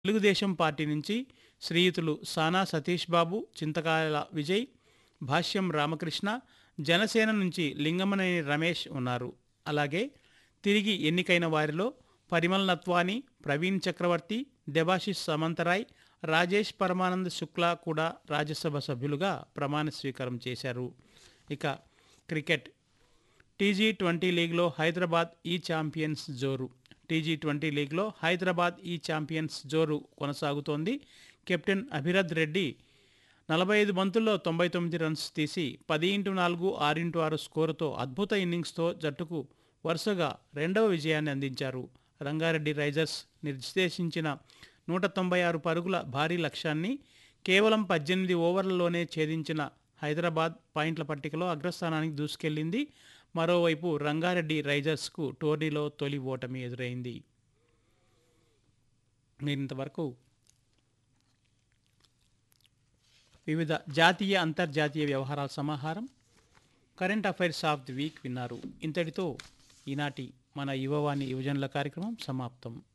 Telugu Desam party నుంచి శ్రీయుతులు సానా సతీష్ బాబు చింతకాయల విజయ్ భాష్యం రామకృష్ణ జనసేన నుంచి లింగమనేని రమేష్ ఉన్నారు అలాగే తిరిగి ఎన్నికైన వారిలో పరిమల్ నత్వాని ప్రవీణ్ చక్రవర్తి దెబాషిష్ సమంతరాయ్ రాజేష్ పరమానంద్ శుక్లా కూడా రాజ్యసభ సభ్యులుగా ప్రమాణ స్వీకారం చేశారు ఇక క్రికెట్ టీజీ ట్వంటీ లీగ్లో హైదరాబాద్ ఈ ఛాంపియన్స్ జోరు టీజీ ట్వంటీ లీగ్లో హైదరాబాద్ ఈ ఛాంపియన్స్ జోరు కొనసాగుతోంది కెప్టెన్ అభిరథ్ రెడ్డి నలభై ఐదు బంతుల్లో తొంభై తొమ్మిది రన్స్ తీసి పది ఇంటూ నాలుగు ఆరు ఇంటూ ఆరు స్కోరుతో అద్భుత ఇన్నింగ్స్తో జట్టుకు వరుసగా రెండవ విజయాన్ని అందించారు రంగారెడ్డి రైజర్స్ నిర్దేశించిన నూట తొంభై ఆరు పరుగుల భారీ లక్ష్యాన్ని కేవలం పద్దెనిమిది ఓవర్లలోనే ఛేదించిన హైదరాబాద్ పాయింట్ల పట్టికలో అగ్రస్థానానికి దూసుకెళ్లింది మరోవైపు రంగారెడ్డి రైజర్స్కు టోర్నీలో తొలి ఓటమి ఎదురైంది మీరు ఇంతవరకు వివిధ జాతీయ అంతర్జాతీయ వ్యవహారాల సమాహారం current affairs of the week విన్నారు ఇంతటితో ఈనాటి మన యువవాణి యువజనుల కార్యక్రమం సమాప్తం